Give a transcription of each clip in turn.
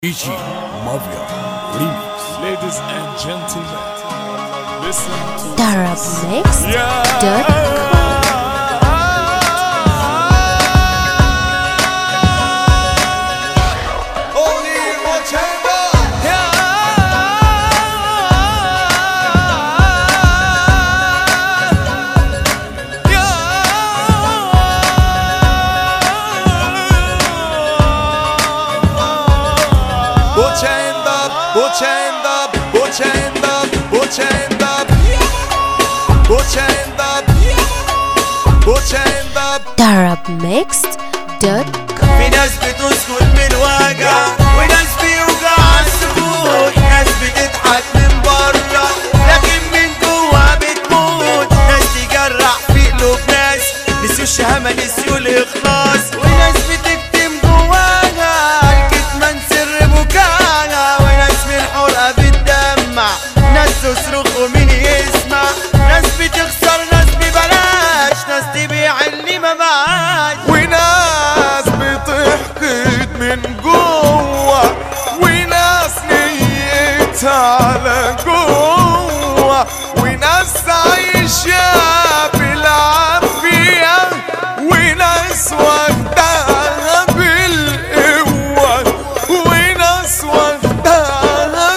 EG Mafia Remix Ladies and gentlemen, listen to Darab Put your hand up, put your hand up, put your hand up, put your hand up, put your hand up, put your hand up. DarabMixed.com في ناس بتسكت من وجع وناس بيوجع السكوت ناس بتضحك من بره لكن من جوا بتموت ناس تجرح في قلوب ناس نسيوا الشهامة نسيوا الإخلاص وناس بتكتم جواها الكتمان سر بكاها وناس من حرقة بتدمع ناس تصرخ ومين يسمع ناس بتخسر ناس ببلاش ناس تبيع اللي ما معاش وناس بتحقد من جوه وناس نيتها على جوه وناس عايشة بالعافية وناس واخداها بالقوة وناس واخداها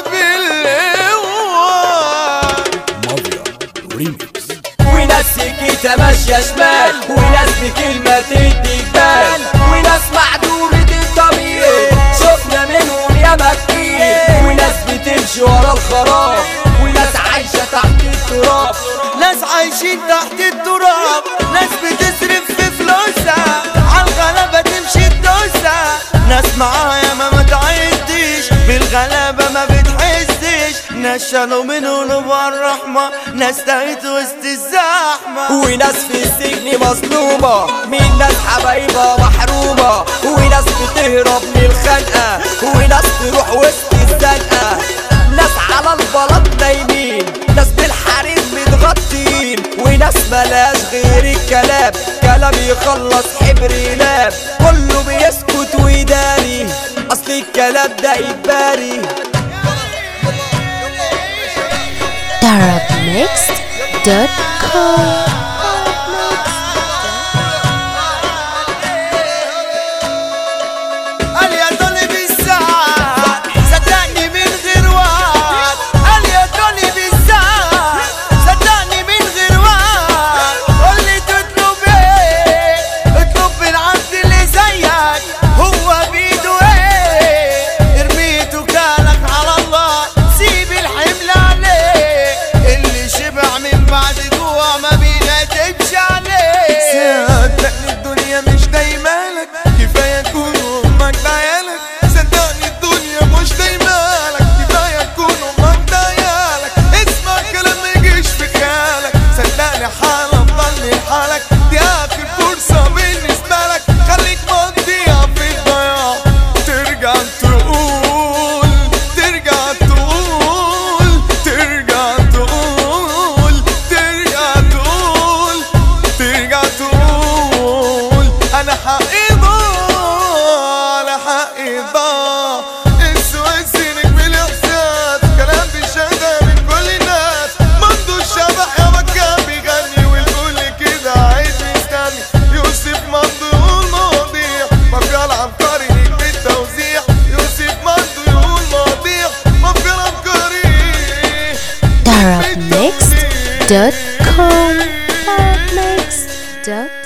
بالقوة Mafia Remix وناس سكيتة ماشية شمال وناس بكلمة تدي جبال وناس معدومة الضمير شفنا منهم ياما كتير وناس بتمشي ورا الخراب وناس عايشة تحت التراب ناس عايشين تحت التراب ناس بتصرف في فلوسها عالغلبة تمشي تدوسها ناس معاها ياما ما تعديش بالغلبة ما بتحسش ناس شالوا من قلوب الرحمة ناس تاهت وسط الزحمة وناس في السجن مظلومة من ناس حبايبها محرومة وناس بتهرب من الخنقة وناس تروح وسط الزنقة ناس على البلاط نايمين ناس بالحريم متغطين وناس ملاش غير الكلام كلام يخلص حبر ينام كله بيسكت ويداري اصل الكلام ده يباري DarabMixed.com قال يا طالب الساعة صدقني من غير وعد قال يا طالب الساعة صدقني من غير وعد قول لي تطلب ايه اطلب من عبد اللي زيك هو بيده ايه ارميته كالك على الله سيب الحمل عليه اللي شبع من بعد جوع ما بينادمش عليه صدقني الدنيا مش دايما لك كفايه يكون امك دايالك صدقني الدنيا مش دايما لك كفايه يكون امك دايالك اسمع كلام ما يجيش في خيالك صدقني حال افضل من حالك دي اخر فرصه بالنسبه لك خليك مضيع في الضياع ترجع تقول ترجع تقول ترجع تقول ترجع تقول ترجع تقول انا حقي ضاع انا حقي ضاع السؤال سينك بالاحساس كلام بشهادة من كل الناس منذ الشبح يا مكان بيغني والكل كده عايز مستني يوسف منذ يقول مواضيع ما في العبقري نجم التوزيع يوسف منذ يقول مواضيع ما في العبقري DarabMixed.com DarabMixed.com